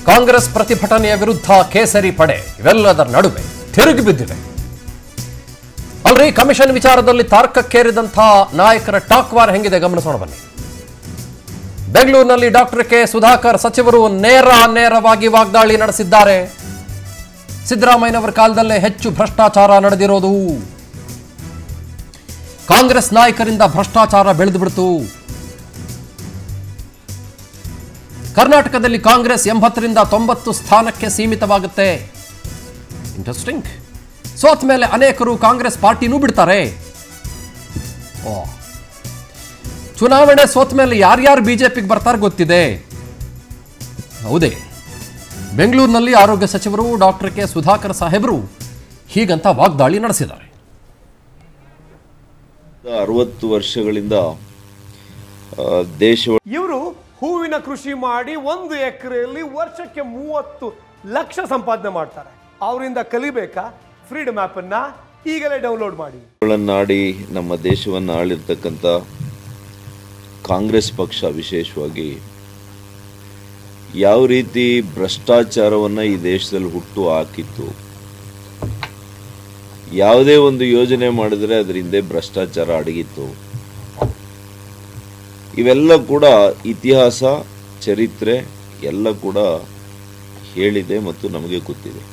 ಕಾಂಗ್ರೆಸ್ ಪ್ರತಿಭಟನೆಯ ವಿರುದ್ಧ ಕೇಸರಿ ಪಡೆ ಇವೆಲ್ಲದರ ನಡುವೆ ತಿರುಗಿ ಬಿದ್ದಿವೆ ಅಲ್ರಿ ಕಮಿಷನ್ ವಿಚಾರದಲ್ಲಿ ತಾರ್ಕಕ್ಕೇರಿದಂಥ ನಾಯಕರ ಟಾಕ್ ವಾರ್ ಹೆಂಗಿದೆ ಗಮನಿಸೋಣ ಬನ್ನಿ ಬೆಂಗಳೂರಿನಲ್ಲಿ ಡಾಕ್ಟರ್ ಕೆ ಸುಧಾಕರ್ ಸಚಿವರು ನೇರ ನೇರವಾಗಿ ವಾಗ್ದಾಳಿ ನಡೆಸಿದ್ದಾರೆ ಸಿದ್ದರಾಮಯ್ಯನವರ ಕಾಲದಲ್ಲೇ ಹೆಚ್ಚು ಭ್ರಷ್ಟಾಚಾರ ನಡೆದಿರೋದು ಕಾಂಗ್ರೆಸ್ ನಾಯಕರಿಂದ ಭ್ರಷ್ಟಾಚಾರ ಬೆಳೆದು ಬಿಡ್ತು ಕರ್ನಾಟಕದಲ್ಲಿ ಕಾಂಗ್ರೆಸ್ ಎಂಬತ್ತರಿಂದ ತೊಂಬತ್ತು ಸ್ಥಾನಕ್ಕೆ ಸೀಮಿತವಾಗುತ್ತೆ ಇಂಟ್ರೆಸ್ಟಿಂಗ್ ಸೋತ್ ಮೇಲೆ ಅನೇಕರು ಕಾಂಗ್ರೆಸ್ ಪಾರ್ಟಿನೂ ಬಿಡ್ತಾರೆ ಓ ಚುನಾವಣೆ ಸೋತ ಮೇಲೆ ಯಾರ್ಯಾರು ಬಿಜೆಪಿಗೆ ಬರ್ತಾರೆ ಗೊತ್ತಿದೆ ಹೌದೇ ಬೆಂಗಳೂರಿನಲ್ಲಿ ಆರೋಗ್ಯ ಸಚಿವರು ಡಾಕ್ಟರ್ ಕೆ ಸುಧಾಕರ್ ಸಾಹೇಬರು ಹೀಗಂತ ವಾಗ್ದಾಳಿ ನಡೆಸಿದ್ದಾರೆ ಅರವತ್ತು ವರ್ಷಗಳಿಂದ ಆ, ದೇಶ ಇವರು ಹೂವಿನ ಕೃಷಿ ಮಾಡಿ ಒಂದು ಎಕರೆಯಲ್ಲಿ ವರ್ಷಕ್ಕೆ ಮೂವತ್ತು ಲಕ್ಷ ಸಂಪಾದನೆ ಮಾಡ್ತಾರೆ ಅವರಿಂದ ಕಲಿಬೇಕಾ ಫ್ರೀಡಮ್ ಅನ್ನ ಈಗಲೇ ಡೌನ್ಲೋಡ್ ಮಾಡಿ ಒಳನಾಡಿ ನಮ್ಮ ದೇಶವನ್ನು ಆಳಿರ್ತಕ್ಕಂಥ ಕಾಂಗ್ರೆಸ್ ಪಕ್ಷ ವಿಶೇಷವಾಗಿ ಯಾವ ರೀತಿ ಭ್ರಷ್ಟಾಚಾರವನ್ನು ಈ ದೇಶದಲ್ಲಿ ಹುಟ್ಟು ಹಾಕಿತ್ತು ಯಾವುದೇ ಒಂದು ಯೋಜನೆ ಮಾಡಿದ್ರೆ ಅದರ ಹಿಂದೆ ಭ್ರಷ್ಟಾಚಾರ ಅಡಗಿತ್ತು ಇವೆಲ್ಲ ಕೂಡ ಇತಿಹಾಸ ಚರಿತ್ರೆ ಎಲ್ಲ ಕೂಡ ಹೇಳಿದೆ ಮತ್ತು ನಮಗೆ ಗೊತ್ತಿದೆ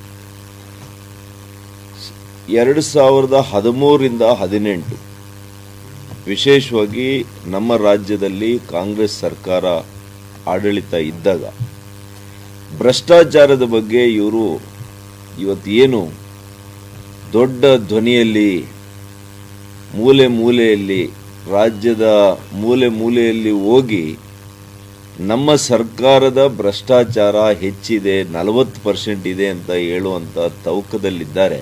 ಎರಡು ಸಾವಿರದ ಹದಿಮೂರರಿಂದ ಹದಿನೆಂಟು ವಿಶೇಷವಾಗಿ ನಮ್ಮ ರಾಜ್ಯದಲ್ಲಿ ಕಾಂಗ್ರೆಸ್ ಸರ್ಕಾರ ಆಡಳಿತ ಇದ್ದಾಗ ಭ್ರಷ್ಟಾಚಾರದ ಬಗ್ಗೆ ಇವರು ಇವತ್ತೇನು ದೊಡ್ಡ ಧ್ವನಿಯಲ್ಲಿ ಮೂಲೆ ಮೂಲೆಯಲ್ಲಿ ರಾಜ್ಯದ ಮೂಲೆ ಮೂಲೆಯಲ್ಲಿ ಹೋಗಿ ನಮ್ಮ ಸರ್ಕಾರದ ಭ್ರಷ್ಟಾಚಾರ ಹೆಚ್ಚಿದೆ ನಲವತ್ತು ಪರ್ಸೆಂಟ್ ಇದೆ ಅಂತ ಹೇಳುವಂಥ ತವಕದಲ್ಲಿದ್ದಾರೆ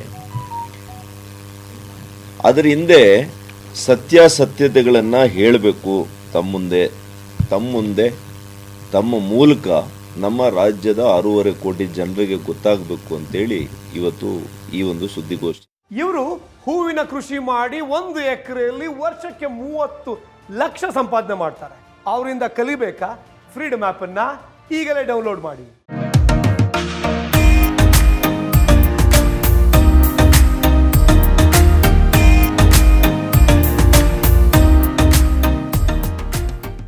ಅದರ ಹಿಂದೆ ಸತ್ಯಾಸತ್ಯತೆಗಳನ್ನು ಹೇಳಬೇಕು ತಮ್ಮ ಮುಂದೆ ತಮ್ಮ ಮುಂದೆ ತಮ್ಮ ಮೂಲಕ ನಮ್ಮ ರಾಜ್ಯದ ಆರೂವರೆ ಕೋಟಿ ಜನರಿಗೆ ಗೊತ್ತಾಗಬೇಕು ಅಂತೇಳಿ ಇವತ್ತು ಈ ಒಂದು ಸುದ್ದಿಗೋಷ್ಠಿ ಇವರು ಹೂವಿನ ಕೃಷಿ ಮಾಡಿ ಒಂದು ಎಕರೆಯಲ್ಲಿ ವರ್ಷಕ್ಕೆ ಮೂವತ್ತು ಲಕ್ಷ ಸಂಪಾದನೆ ಮಾಡ್ತಾರೆ ಅವರಿಂದ ಕಲಿಬೇಕಾ ಫ್ರೀಡಮ್ ಅನ್ನ ಈಗಲೇ ಡೌನ್ಲೋಡ್ ಮಾಡಿ